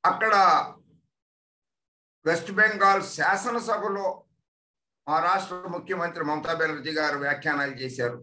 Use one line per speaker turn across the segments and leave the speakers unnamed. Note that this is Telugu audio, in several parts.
అక్కడ వెస్ట్ బెంగాల్ శాసనసభలో మా రాష్ట్ర ముఖ్యమంత్రి మమతా బెనర్జీ గారు వ్యాఖ్యానాలు చేశారు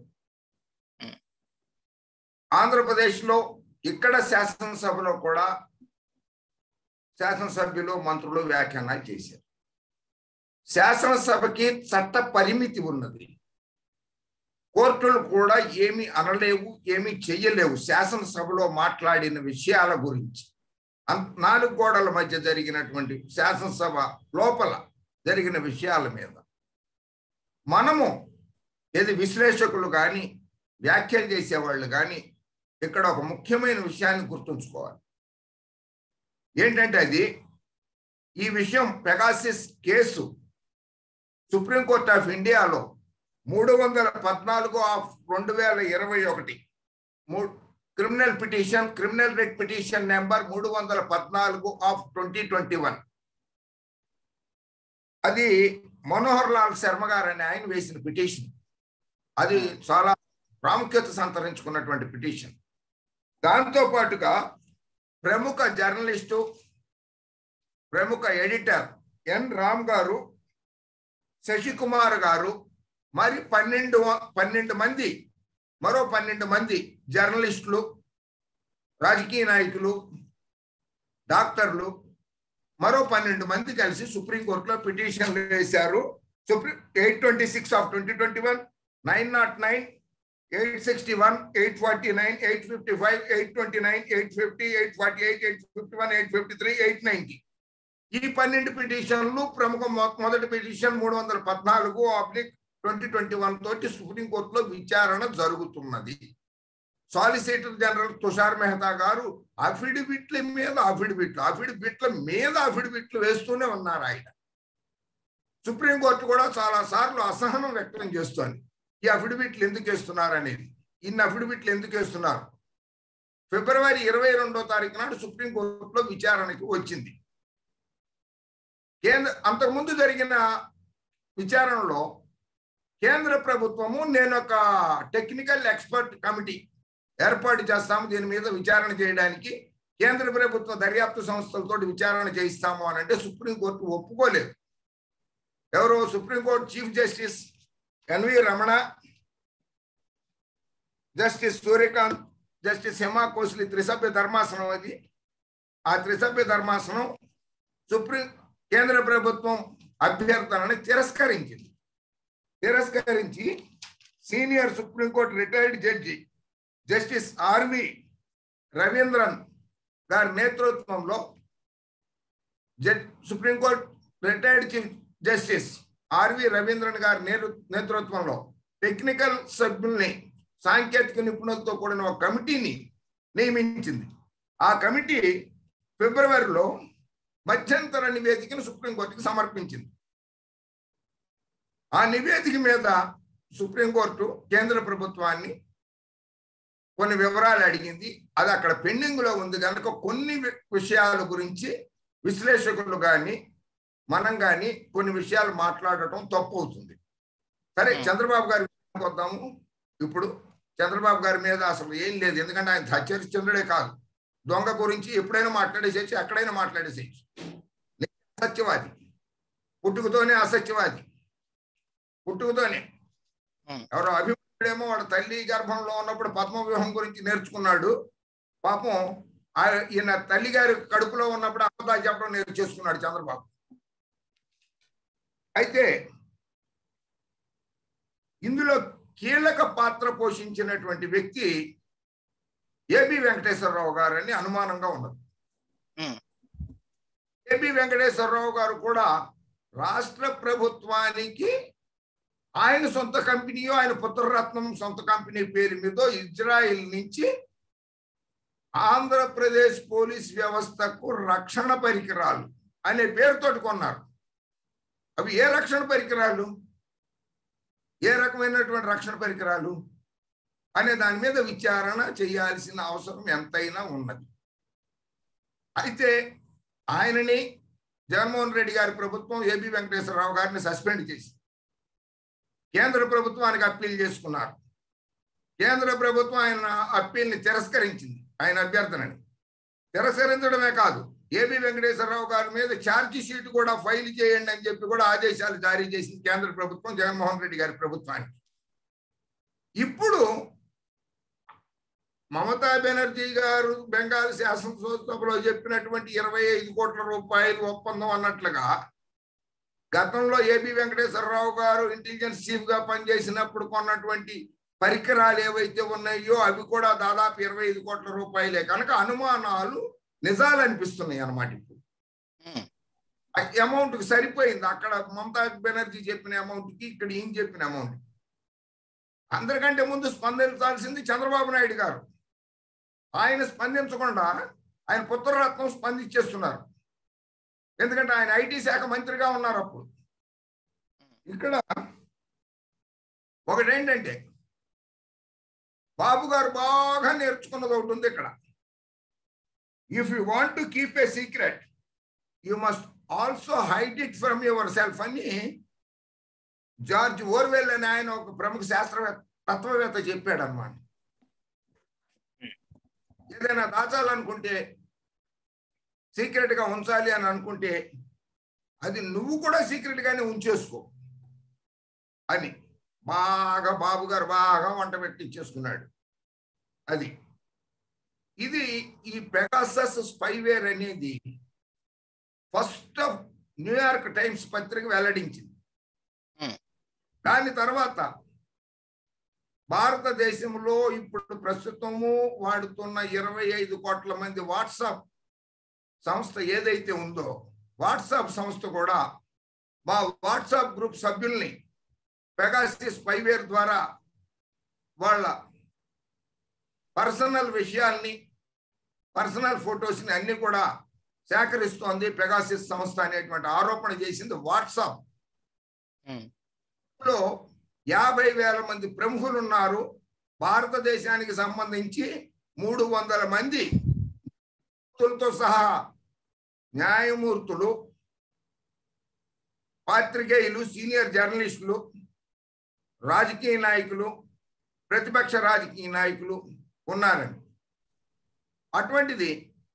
ఆంధ్రప్రదేశ్లో ఇక్కడ శాసనసభలో కూడా శాసనసభ్యులు మంత్రులు వ్యాఖ్యానాలు చేశారు శాసనసభకి చట్ట పరిమితి ఉన్నది కోర్టులు కూడా ఏమి అనలేవు ఏమి చెయ్యలేవు శాసనసభలో మాట్లాడిన విషయాల గురించి నాలుగు గోడల మధ్య జరిగినటువంటి శాసనసభ లోపల జరిగిన విషయాల మీద మనము ఏది విశ్లేషకులు కానీ వ్యాఖ్యలు చేసేవాళ్ళు కానీ ఇక్కడ ఒక ముఖ్యమైన విషయాన్ని గుర్తుంచుకోవాలి ఏంటంటే అది ఈ విషయం పెగాసిస్ కేసు సుప్రీంకోర్ట్ ఆఫ్ ఇండియాలో మూడు వందల పద్నాలుగు ఆఫ్ రెండు వేల ఇరవై ఒకటి criminal petition criminal red petition number మూడు వందల పద్నాలుగు ఆఫ్ ట్వంటీ ట్వంటీ వన్ అది మనోహర్ లాల్ శర్మ గారు అని ఆయన వేసిన పిటిషన్ అది చాలా ప్రాముఖ్యత సంతరించుకున్నటువంటి పిటిషన్ దాంతో పాటుగా ప్రముఖ జర్నలిస్టు ప్రముఖ ఎడిటర్ ఎన్ రామ్ గారు శశికుమార్ గారు మరి పన్నెండు పన్నెండు మంది మరో పన్నెండు మంది జర్నలిస్టులు రాజకీయ నాయకులు డాక్టర్లు మరో పన్నెండు మంది కలిసి సుప్రీంకోర్టులో పిటిషన్ వేశారు supreme eight twenty six of twenty twenty one nine naught nine eight sixty one eight forty nine eight fifty five eight twenty nine eight fifty eight forty eight eight fifty one eight fifty three eight ninety ఈ పన్నెండు పిటిషన్లు ప్రముఖ మొదటి పిటిషన్ మూడు వందల పద్నాలుగు అబ్లిక్ ట్వంటీ ట్వంటీ వన్ తోటి సుప్రీంకోర్టులో విచారణ జరుగుతున్నది సాలిసిటర్ జనరల్ తుషార్ మెహతా గారు అఫిడవిట్ల మీద అఫిడవిట్లు అఫిడవిట్ల మీద అఫిడవిట్లు వేస్తూనే ఉన్నారు ఆయన సుప్రీంకోర్టు కూడా చాలా సార్లు అసహనం వ్యక్తం చేస్తోంది ఈ అఫిడవిట్లు ఎందుకు వేస్తున్నారు అనేది ఇన్ని అఫిడవిట్లు ఎందుకు వేస్తున్నారు ఫిబ్రవరి ఇరవై రెండో తారీఖు నాడు సుప్రీంకోర్టులో విచారణకి వచ్చింది కేంద్ర అంతకుముందు జరిగిన విచారణలో కేంద్ర ప్రభుత్వము నేను ఒక టెక్నికల్ ఎక్స్పర్ట్ కమిటీ ఏర్పాటు చేస్తాము దీని మీద విచారణ చేయడానికి కేంద్ర ప్రభుత్వ దర్యాప్తు సంస్థలతో విచారణ చేయిస్తాము అని అంటే సుప్రీంకోర్టు ఒప్పుకోలేదు ఎవరు supreme court chief justice N V Ramana justice Suryakant justice Hema Kohli త్రిసభ్య ధర్మాసనం అది ఆ త్రిసభ్య ధర్మాసనం సుప్రీం కేంద్ర ప్రభుత్వం అభ్యర్థనని తిరస్కరించింది తిరస్కరించి senior supreme court retired judge justice R V Raveendran గారి నేతృత్వంలో supreme court retired chief justice R V Raveendran గారి నేతృత్వంలో టెక్నికల్ సభ్యుల్ని సాంకేతిక నిపుణులతో కూడిన ఒక కమిటీని నియమించింది ఆ కమిటీ ఫిబ్రవరిలో మధ్యంతర నివేదికను సుప్రీంకోర్టుకి సమర్పించింది ఆ నివేదిక మీద సుప్రీంకోర్టు కేంద్ర ప్రభుత్వాన్ని కొన్ని వివరాలు అడిగింది అది అక్కడ పెండింగ్ లో ఉంది కనుక కొన్ని విషయాల గురించి విశ్లేషకులు కానీ మనం కానీ కొన్ని విషయాలు మాట్లాడటం తప్పు అవుతుంది సరే చంద్రబాబు గారి వద్దాము ఇప్పుడు చంద్రబాబు గారి మీద అసలు ఏం లేదు ఎందుకంటే ఆయన హత్యరిశ్చంద్రుడే కాదు దొంగ గురించి ఎప్పుడైనా మాట్లాడేసేయచ్చు ఎక్కడైనా మాట్లాడేసేయచ్చు అసత్యవాది పుట్టుకతోనే అసత్యవాది పుట్టుకతోనే ఎవరో అభిమానుడేమో వాడు తల్లి గర్భంలో ఉన్నప్పుడు పద్మవ్యూహం గురించి నేర్చుకున్నాడు పాపం ఈయన తల్లి గారి కడుపులో ఉన్నప్పుడు అబద్ధాలు చెప్పడం నేర్చేసుకున్నాడు చంద్రబాబు అయితే ఇందులో కీలక పాత్ర పోషించినటువంటి వ్యక్తి ఏబి వెంకటేశ్వరరావు గారని అనుమానంగా ఉన్నది ఏబి వెంకటేశ్వరరావు గారు కూడా రాష్ట్ర ప్రభుత్వానికి ఆయన సొంత కంపెనీయో ఆయన పుత్రరత్నం సొంత కంపెనీ పేరు మీద ఇజ్రాయిల్ నుంచి ఆంధ్రప్రదేశ్ పోలీస్ వ్యవస్థకు రక్షణ పరికరాలు అనే పేరుతోటి కొన్నారు అవి ఏ రక్షణ పరికరాలు ఏ రకమైనటువంటి రక్షణ పరికరాలు అనే దాని మీద విచారణ చేయాల్సిన అవసరం ఎంతైనా ఉన్నది అయితే ఆయనని జగన్మోహన్ రెడ్డి గారి ప్రభుత్వం ఏబి వెంకటేశ్వరరావు గారిని సస్పెండ్ చేసి కేంద్ర ప్రభుత్వానికి అప్పీల్ చేసుకున్నారు కేంద్ర ప్రభుత్వం ఆయన అప్పీల్ని తిరస్కరించింది ఆయన అభ్యర్థనని తిరస్కరించడమే కాదు ఏబి వెంకటేశ్వరరావు గారి మీద ఛార్జీ షీట్ కూడా ఫైల్ చేయండి అని చెప్పి కూడా ఆదేశాలు జారీ చేసింది కేంద్ర ప్రభుత్వం జగన్మోహన్ రెడ్డి గారి ప్రభుత్వానికి ఇప్పుడు మమతా బెనర్జీ గారు బెంగాల్ శాసనసభలో చెప్పినటువంటి ఇరవై ఐదు కోట్ల రూపాయలు ఒప్పందం అన్నట్లుగా గతంలో ఏబి వెంకటేశ్వరరావు గారు ఇంటెలిజెన్స్ చీఫ్ గా పనిచేసినప్పుడు కొన్నటువంటి పరికరాలు ఏవైతే ఉన్నాయో అవి కూడా దాదాపు ఇరవై ఐదు కోట్ల రూపాయలే కనుక అనుమానాలు నిజాలు అనిపిస్తున్నాయి అన్నమాట ఇప్పుడు
ఉమ్,
అమౌంట్ కి సరిపోయింది అక్కడ మమతా బెనర్జీ చెప్పిన అమౌంట్ కి ఇక్కడ ఈయన చెప్పిన అమౌంట్ అందరికంటే ముందు స్పందించాల్సింది చంద్రబాబు నాయుడు గారు ఆయన స్పందించకుండా ఆయన పుత్రరత్నం స్పందించేస్తున్నారు ఎందుకంటే ఆయన ఐటీ శాఖ మంత్రిగా ఉన్నారు అప్పుడు ఇక్కడ ఒకటేంటంటే బాబు గారు బాగా నేర్చుకున్నది ఒకటి ఉంది ఇక్కడ if you want to keep a secret you must also hide it from yourself అని జార్జ్ ఓర్వెల్ అని ఆయన ఒక ప్రముఖ శాస్త్రవేత్త తత్వవేత్త చెప్పాడు అనమాట ఏదైనా దాచాలనుకుంటే సీక్రెట్ గా ఉంచాలి అని అనుకుంటే అది నువ్వు కూడా సీక్రెట్ గానే ఉంచేసుకో అని బాగా బాబు గారు బాగా వంట పెట్టించేసుకున్నాడు అది ఇది ఈ పెగాసస్ స్పైవేర్ అనేది ఫస్ట్ ఆఫ్ న్యూయార్క్ టైమ్స్ పత్రిక వెల్లడించింది
Hmm.
దాని తర్వాత భారతదేశంలో ఇప్పుడు ప్రస్తుతము వాడుతున్న ఇరవై ఐదు కోట్ల మంది వాట్సాప్ సంస్థ ఏదైతే ఉందో వాట్సాప్ సంస్థ కూడా మా వాట్సాప్ గ్రూప్ సభ్యుల్ని పెగాసిస్ స్పైవేర్ ద్వారా వాళ్ళ పర్సనల్ విషయాల్ని పర్సనల్ ఫొటోస్ని అన్ని కూడా సేకరిస్తోంది పెగాసిస్ సంస్థ అనేటువంటి ఆరోపణ చేసింది వాట్సాప్
ఉమ్,
లో యాభై వేల మంది ప్రముఖులు ఉన్నారు భారతదేశానికి సంబంధించి మూడు వందల మంది తో సహా న్యాయమూర్తులు పాత్రికేయులు సీనియర్ జర్నలిస్టులు రాజకీయ నాయకులు ప్రతిపక్ష రాజకీయ నాయకులు ఉన్నారని అటువంటిది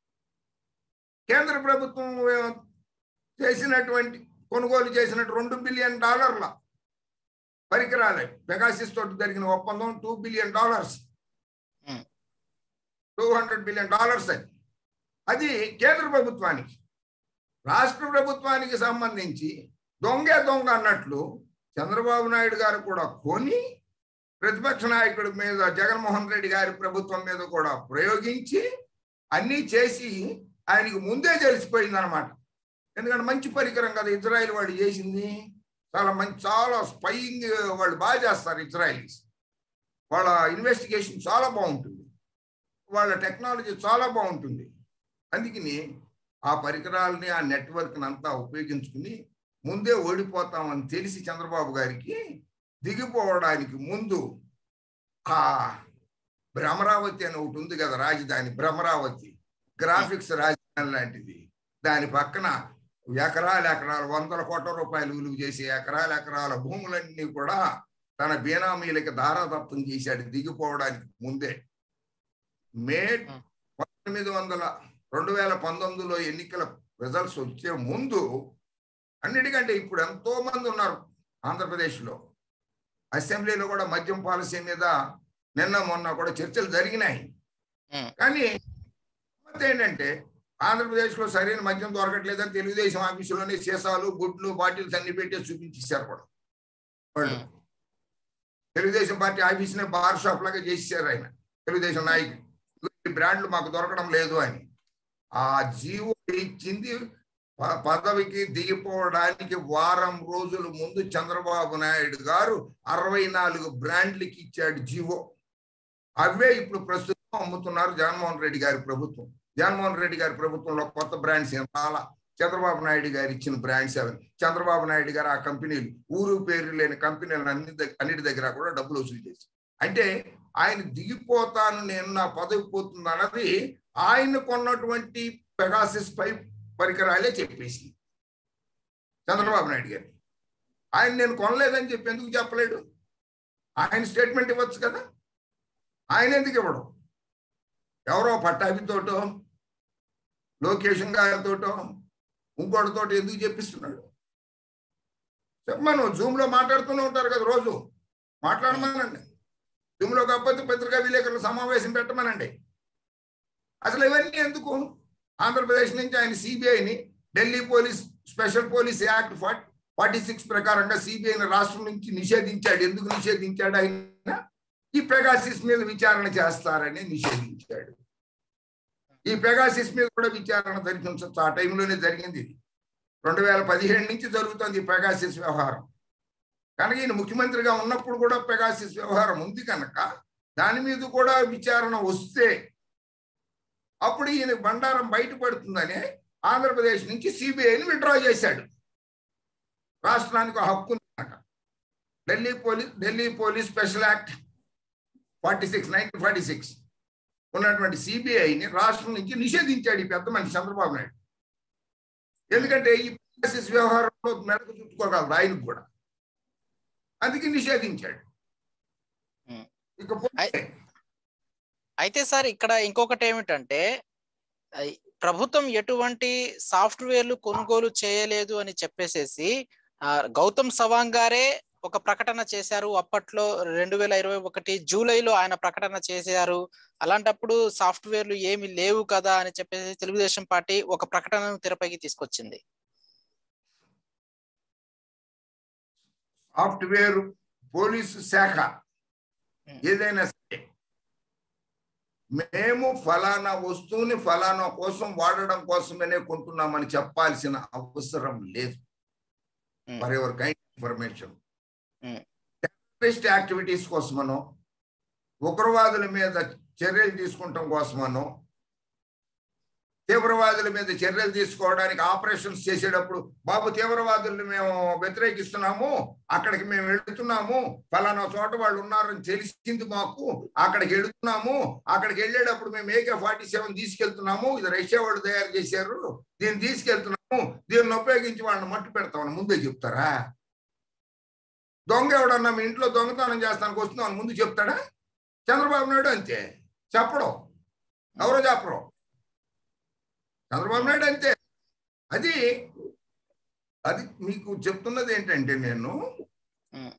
కేంద్ర ప్రభుత్వం ఆ, చేసినటువంటి కొనుగోలు చేసినట్టు రెండు బిలియన్ డాలర్ల పరికరాలే పెగాసిస్ తోటి జరిగిన ఒప్పందం two billion dollars
Hmm.
Two hundred billion dollars అది అది కేంద్ర ప్రభుత్వానికి రాష్ట్ర ప్రభుత్వానికి సంబంధించి దొంగే దొంగ అన్నట్లు చంద్రబాబు నాయుడు గారు కూడా కొని ప్రతిపక్ష నాయకుడి మీద జగన్మోహన్ రెడ్డి గారి ప్రభుత్వం మీద కూడా ప్రయోగించి అన్నీ చేసి ఆయనకి ముందే తెలిసిపోయింది అనమాట ఎందుకంటే మంచి పరికరం కదా ఇజ్రాయిల్ వాళ్ళు చేసింది చాలా మంచి చాలా స్పైయింగ్ వాళ్ళు బాగా చేస్తారు ఇజ్రాయిల్స్ వాళ్ళ ఇన్వెస్టిగేషన్ చాలా బాగుంటుంది వాళ్ళ టెక్నాలజీ చాలా బాగుంటుంది అందుకని ఆ పరికరాలని ఆ నెట్వర్క్ని అంతా ఉపయోగించుకుని ముందే ఓడిపోతామని తెలిసి చంద్రబాబు గారికి దిగిపోవడానికి ముందు ఆ భ్రమరావతి అని ఒకటి ఉంది కదా రాజధాని భ్రమరావతి గ్రాఫిక్స్ రాజధాని లాంటిది దాని పక్కన ఎకరాల ఎకరాలు వందల కోట్ల రూపాయలు విలువ చేసే ఎకరాల ఎకరాల భూములన్నీ కూడా తన బీనామీలకి దారాదత్తం చేశాడు దిగిపోవడానికి ముందే మే పంతొమ్మిది వందల రెండు వేల పంతొమ్మిదిలో ఎన్నికల రిజల్ట్స్ వచ్చే ముందు అన్నిటికంటే ఇప్పుడు ఎంతో మంది ఉన్నారు ఆంధ్రప్రదేశ్లో అసెంబ్లీలో కూడా మద్యం పాలసీ మీద నిన్న మొన్న కూడా చర్చలు జరిగినాయి
ఉమ్.
కానీ గమ్మత్తు ఏంటంటే ఆంధ్రప్రదేశ్లో సరైన మద్యం దొరకట్లేదని తెలుగుదేశం ఆఫీసులోనే సీసాలు గుడ్లు బాటిల్స్ అన్ని పెట్టి చూపించేశారు కూడా వాళ్ళు
ఉమ్.
తెలుగుదేశం పార్టీ ఆఫీస్నే బార్ షాప్ లాగా చేసేసారు ఆయన తెలుగుదేశం నాయకులు ఈ బ్రాండ్లు మాకు దొరకడం లేదు అని ఆ జీవో ఇచ్చింది ప- పదవికి దిగిపోవడానికి వారం రోజుల ముందు చంద్రబాబు నాయుడు గారు అరవై నాలుగు బ్రాండ్లకి ఇచ్చాడు జీవో అవే ఇప్పుడు ప్రస్తుతం అమ్ముతున్నారు జగన్మోహన్ రెడ్డి గారి ప్రభుత్వం జగన్మోహన్ రెడ్డి గారి ప్రభుత్వంలో కొత్త బ్రాండ్స్ ఏం చాలా చంద్రబాబు నాయుడు గారు ఇచ్చిన బ్రాండ్స్ అవి చంద్రబాబు నాయుడు గారు ఆ కంపెనీలు ఊరు పేరు లేని కంపెనీలు అన్ని దగ్గ- అన్నిటి దగ్గర కూడా డబ్బులు వసూలు చేసి అంటే ఆయన దిగిపోతాను నేను నా పదవి పోతుంది అన్నది ఆయన కొన్నటువంటి పెగాసిస్ పై పరికరాలే చెప్పేసి చంద్రబాబు నాయుడు గారు ఆయన నేను కొనలేదని చెప్పి ఎందుకు చెప్పలేడు ఆయన స్టేట్మెంట్ ఇవ్వచ్చు కదా ఆయన ఎందుకు ఇవ్వడం ఎవరో పట్టాభితోటో లోకేషన్ గారితోటో ఇంకోటితో ఎందుకు చెప్పిస్తున్నాడు చెప్పమను జూమ్ లో మాట్లాడుతూనే ఉంటారు కదా రోజు మాట్లాడమనండి జూమ్ లో కాకపోతే పత్రికా విలేకరుల సమావేశం పెట్టమనండి అసలు ఇవన్నీ ఎందుకు ఆంధ్రప్రదేశ్ నుంచి ఆయన సిబిఐని Delhi police special police act forty six ప్రకారంగా సిబిఐని రాష్ట్రం నుంచి నిషేధించాడు ఎందుకు నిషేధించాడు ఆయన ఈ పెగాసిస్ మీద విచారణ చేస్తారని నిషేధించాడు ఈ పెగాసిస్ మీద కూడా విచారణ జరిపించవచ్చు ఆ టైంలోనే జరిగింది ఇది రెండు వేల పదిహేడు నుంచి జరుగుతుంది ఈ పెగాసిస్ వ్యవహారం కనుక ఈయన ముఖ్యమంత్రిగా ఉన్నప్పుడు కూడా పెగాసిస్ వ్యవహారం ఉంది కనుక దాని మీద కూడా విచారణ వస్తే అప్పుడు ఈయన బండారం బయటపడుతుందని ఆంధ్రప్రదేశ్ నుంచి సిబిఐని విత్డ్రా చేశాడు రాష్ట్రానికి హక్కు ఉందన్నమాట Delhi police Delhi police special act forty six nineteen forty six ఉన్నటువంటి సిబిఐని రాష్ట్రం నుంచి నిషేధించాడు ఈ పెద్ద మనిషి చంద్రబాబు నాయుడు ఎందుకంటే ఈ ప్రాసెస్ వ్యవహారంలో మెడకు చుట్టుకోగలదు ఆయనకు కూడా అందుకే నిషేధించాడు
Hmm.
ఇకపోతే
అయితే సార్ ఇక్కడ ఇంకొకటి ఏమిటంటే ఐ- ప్రభుత్వం ఎటువంటి సాఫ్ట్వేర్లు కొనుగోలు చేయలేదు అని చెప్పేసేసి ఆ, గౌతమ్ సవాంగ్ గారే ఒక ప్రకటన చేశారు అప్పట్లో రెండు వేల ఇరవై ఒకటి జూలైలో ఆయన ప్రకటన చేశారు అలాంటప్పుడు సాఫ్ట్వేర్లు ఏమి లేవు కదా అని చెప్పేసి తెలుగుదేశం పార్టీ ఒక ప్రకటనను తెరపైకి తీసుకొచ్చింది
సాఫ్ట్వేర్ పోలీసు శాఖ
Hmm.
ఏదైనా సరే మేము ఫలానా వస్తువుని ఫలానా కోసం వాడడం కోసమనే కొంటున్నామని చెప్పాల్సిన అవసరం లేదు
Hmm.
For ever kind information
Hmm.
Terrorist activities కోసమనో ఉగ్రవాదుల మీద చర్యలు తీసుకుంటాం కోసమనో తీవ్రవాదుల మీద చర్యలు తీసుకోవడానికి ఆపరేషన్స్ చేసేటప్పుడు బాబు తీవ్రవాదుల్ని మేము వ్యతిరేకిస్తున్నాము అక్కడికి మేము వెళుతున్నాము ఫలానా చోట వాళ్ళు ఉన్నారని తెలిసింది మాకు అక్కడికి వెళుతున్నాము అక్కడికి వెళ్ళేటప్పుడు మేము ఏకే ఫార్టీ సెవెన్ తీసుకెళ్తున్నాము ఇది రష్యా వాళ్ళు తయారు చేశారు దీన్ని తీసుకెళ్తున్నాము దీన్ని ఉపయోగించి వాళ్ళని మట్టు పెడతామని ముందే చెప్తారా దొంగ ఎవడన్నా మీ ఇంట్లో దొంగతనం చేస్తానికి వస్తున్నామని ముందు చెప్తాడా చంద్రబాబు నాయుడు అంతే చెప్పడం ఎవరో చెప్పరు చంద్రబాబు నాయుడు అంతే అది అది మీకు చెప్తున్నది ఏంటంటే నేను
ఉం.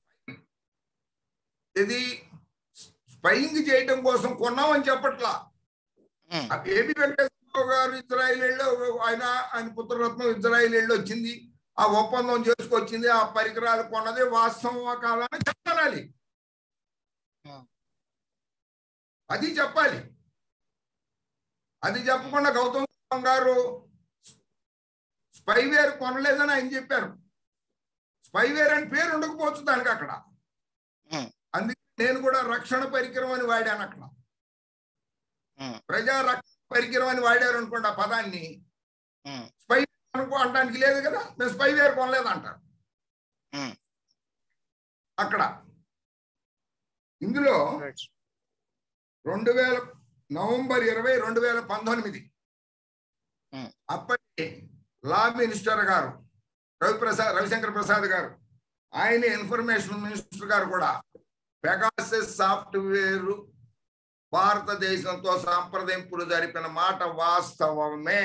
ఇది స్పైయింగ్ చేయటం కోసం కొన్నామని చెప్పట్లా
ఉం,
ఏబి వెంకటేశ్వరరావు గారు ఇజ్రాయిల్ వెళ్ళి ఆయన ఆయన పుత్రరత్నం ఇజ్రాయిల్ వెళ్ళి వచ్చింది ఆ ఒప్పందం చేసుకొచ్చింది ఆ పరికరాలు కొన్నది వాస్తవమా కాదని చెప్పాలి
ఉం.
అది చెప్పాలి అది చెప్పకుండా గౌతమ్ సవాంగ్ గారు స్పైవేర్ కొనలేదని ఆయన చెప్పారు స్పైవేర్ అని పేరు ఉండకపోవచ్చు దానికి అక్కడ
ఉం.
అందుకే నేను కూడా రక్షణ పరికరం అని వాడాను అక్కడ
ఉం.
ప్రజా రక్షణ పరికరం అని వాడారు అనుకోండి ఆ పదాన్ని
ఉం,
స్పై అనుకో అనడానికి లేదు కదా మేము స్పైవేర్ కొనలేదు అంటారు
ఉం.
అక్కడ ఇందులో
Right.
రెండు వేల నవంబర్ ఇరవై రెండు వేల పంతొమ్మిది
Hmm.
అప్పటి లా మినిస్టర్ గారు రవిప్రసాద్ రవిశంకర్ ప్రసాద్ గారు ఆయన ఇన్ఫర్మేషన్ మినిస్టర్ గారు కూడా పెగాసెస్ సాఫ్ట్వేర్ భారతదేశంతో సంప్రదింపులు జరిపిన మాట వాస్తవమే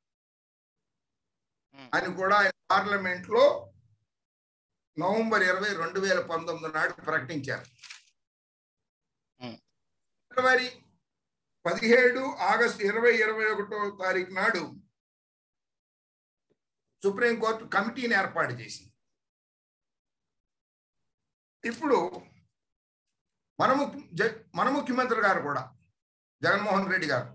Hmm.
అని కూడా ఆయన పార్లమెంట్ లో నవంబర్ ఇరవై రెండు వేల పంతొమ్మిది నాడు ప్రకటించారు
Hmm.
ఫిబ్రవరి పదిహేడు ఆగస్టు ఇరవై ఇరవై ఒకటో తారీఖు నాడు సుప్రీంకోర్టు కమిటీని ఏర్పాటు చేసింది ఇప్పుడు మన ముఖ్య జ- మన ముఖ్యమంత్రి గారు కూడా జగన్మోహన్ రెడ్డి గారు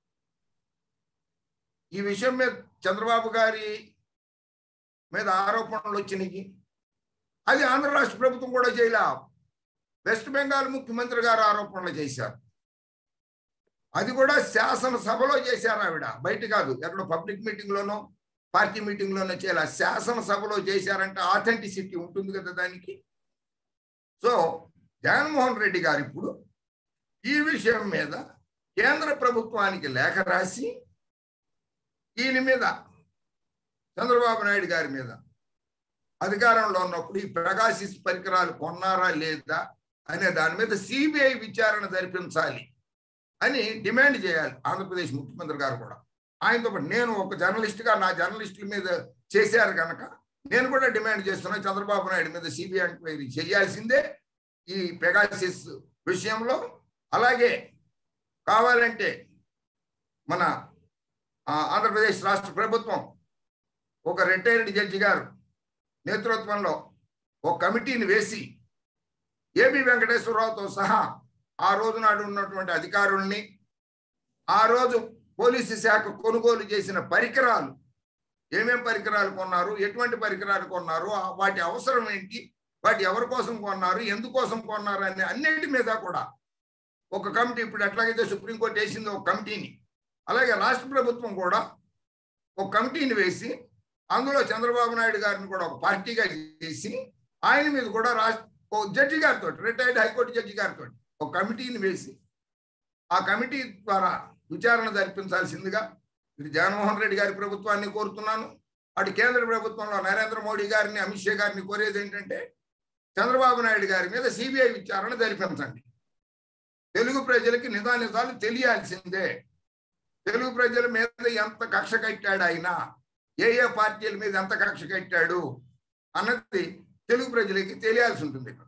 ఈ విషయం మీద చంద్రబాబు గారి మీద ఆరోపణలు వచ్చినాయి అది ఆంధ్ర రాష్ట్ర ప్రభుత్వం కూడా చేయలే వెస్ట్ బెంగాల్ ముఖ్యమంత్రి గారు ఆరోపణలు చేశారు అది కూడా శాసనసభలో చేశారు ఆవిడ బయట కాదు ఎక్కడో పబ్లిక్ మీటింగ్ లోనో పార్టీ మీటింగ్ లోనో చేయాల శాసనసభలో చేశారంటే ఆథెంటిసిటీ ఉంటుంది కదా దానికి సో జగన్మోహన్ రెడ్డి గారు ఇప్పుడు ఈ విషయం మీద కేంద్ర ప్రభుత్వానికి లేఖ రాసి ఈయన మీద చంద్రబాబు నాయుడు గారి మీద అధికారంలో ఉన్నప్పుడు ఈ ప్రకాశిస్ పరికరాలు కొన్నారా లేదా అనే దాని మీద సిబిఐ విచారణ జరిపించాలి అని డిమాండ్ చేయాలి ఆంధ్రప్రదేశ్ ముఖ్యమంత్రి గారు కూడా ఆయనతో పాటు నేను ఒక జర్నలిస్ట్గా నా జర్నలిస్టుల మీద చేశారు కనుక నేను కూడా డిమాండ్ చేస్తున్నా చంద్రబాబు నాయుడు మీద సిబిఐ ఎంక్వైరీ చేయాల్సిందే ఈ పెగాసిస్ విషయంలో అలాగే కావాలంటే మన ఆ, ఆంధ్రప్రదేశ్ రాష్ట్ర ప్రభుత్వం ఒక రిటైర్డ్ జడ్జి గారు నేతృత్వంలో ఒక కమిటీని వేసి ఏబి వెంకటేశ్వరరావుతో సహా ఆ రోజు నాడు ఉన్నటువంటి అధికారుల్ని ఆ రోజు పోలీసు శాఖ కొనుగోలు చేసిన పరికరాలు ఏమేం పరికరాలు కొన్నారు ఎటువంటి పరికరాలు కొన్నారు ఆ వాటి అవసరం ఏంటి వాటి ఎవరి కోసం కొన్నారు ఎందుకోసం కొన్నారు అనే అన్నింటి మీద కూడా ఒక కమిటీ ఇప్పుడు ఎట్లాగైతే సుప్రీంకోర్టు వేసింది ఒక కమిటీని అలాగే రాష్ట్ర ప్రభుత్వం కూడా ఒక కమిటీని వేసి అందులో చంద్రబాబు నాయుడు గారిని కూడా ఒక పార్టీగా చేసి ఆయన మీద కూడా రాష్ట్ర ఓ జడ్జి గారితో రిటైర్డ్ హైకోర్టు జడ్జి గారితో ఒక కమిటీని వేసి ఆ కమిటీ ద్వారా విచారణ జరిపించాల్సిందిగా ఇది జగన్మోహన్ రెడ్డి గారి ప్రభుత్వాన్ని కోరుతున్నాను అటు కేంద్ర ప్రభుత్వంలో నరేంద్ర మోడీ గారిని అమిత్ షా గారిని కోరేది ఏంటంటే చంద్రబాబు నాయుడు గారి మీద సిబిఐ విచారణ జరిపించండి తెలుగు ప్రజలకి నిజానిజాలు తెలియాల్సిందే తెలుగు ప్రజల మీద ఎంత కక్ష కట్టాడు ఆయన ఏ ఏ పార్టీల మీద ఎంత కక్ష కట్టాడు అన్నది తెలుగు ప్రజలకి తెలియాల్సి ఉంటుంది ఇక్కడ